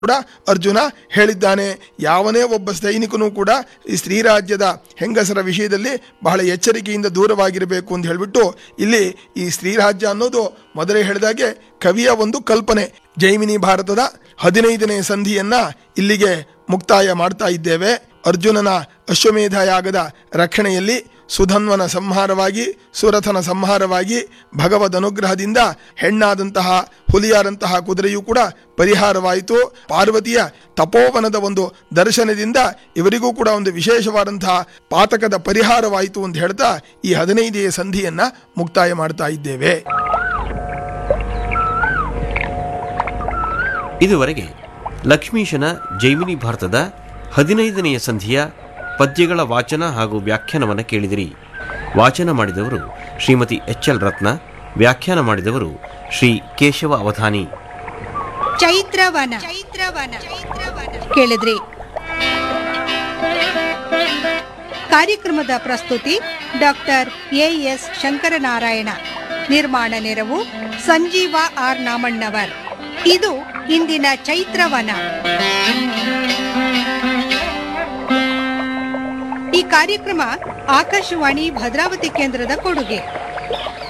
ಕೂಡ ಅರ್ಜುನ ಹೇಳಿದ್ದಾನೆ ಯಾವನೇ ಒಬ್ಬ ಸೈನಿಕನೂ ಕೂಡ ಈ ಸ್ತ್ರೀರಾಜ್ಯದ ಹೆಂಗಸರ ವಿಷಯದಲ್ಲಿ ಬಹಳ ಎಚ್ಚರಿಕೆಯಿಂದ ದೂರವಾಗಿರಬೇಕು ಅಂತ ಹೇಳಿಬಿಟ್ಟು ಇಲ್ಲಿ ಈ ಸ್ತ್ರೀರಾಜ್ಯ ಅನ್ನೋದು ಮೊದಲೇ ಹೇಳಿದಾಗೆ ಕವಿಯ ಒಂದು ಕಲ್ಪನೆ ಜೈಮಿನಿ ಭಾರತದ ಹದಿನೈದನೇ ಸಂಧಿಯನ್ನ ಇಲ್ಲಿಗೆ ಮುಕ್ತಾಯ ಮಾಡ್ತಾ ಇದ್ದೇವೆ ಅರ್ಜುನನ ಅಶ್ವಮೇಧ ಯಾಗದ ರಕ್ಷಣೆಯಲ್ಲಿ ಸುಧನ್ವನ ಸಂಹಾರವಾಗಿ ಸುರಥನ ಸಂಹಾರವಾಗಿ ಭಗವದ್ ಅನುಗ್ರಹದಿಂದ ಹೆಣ್ಣಾದಂತಹ ಹುಲಿಯಾದಂತಹ ಕುದುರೆಯೂ ಕೂಡ ಪರಿಹಾರವಾಯಿತು ಪಾರ್ವತಿಯ ತಪೋವನದ ಒಂದು ದರ್ಶನದಿಂದ ಇವರಿಗೂ ಕೂಡ ಒಂದು ವಿಶೇಷವಾದಂತಹ ಪಾತಕದ ಪರಿಹಾರವಾಯಿತು ಅಂತ ಹೇಳ್ತಾ ಈ ಹದಿನೈದನೇ ಸಂಧಿಯನ್ನ ಮುಕ್ತಾಯ ಮಾಡ್ತಾ ಇದ್ದೇವೆ ಇದುವರೆಗೆ ಲಕ್ಷ್ಮೀಶನ ಜೈಮಿನಿ ಭಾರತದ ಹದಿನೈದನೆಯ ಸಂಧಿಯ ಪದ್ಯಗಳ ವಾಚನ ಹಾಗೂ ವ್ಯಾಖ್ಯಾನವನ್ನು ಕೇಳಿದಿರಿ ವಾಚನ ಮಾಡಿದವರು ಶ್ರೀಮತಿ ಎಚ್ ಎಲ್ ರತ್ನ ವ್ಯಾಖ್ಯಾನ ಮಾಡಿದವರು ಶ್ರೀ ಕೇಶವ ಅವಧಾನಿ ಚೈತ್ರವನ ಚೈತ್ರವನ ಕೇಳಿದ್ರಿ ಕಾರ್ಯಕ್ರಮದ ಪ್ರಸ್ತುತಿ ಡಾಕ್ಟರ್ ಎ ಎಸ್ ಶಂಕರನಾರಾಯಣ ನಿರ್ಮಾಣ ನೆರವು ಸಂಜೀವ ಆರ್ ನಾಮಣ್ಣವರ್ ಇದು ಇಂದಿನ ಚೈತ್ರವನ ಈ ಕಾರ್ಯಕ್ರಮ ಆಕಾಶವಾಣಿ ಭದ್ರಾವತಿ ಕೇಂದ್ರದ ಕೊಡುಗೆ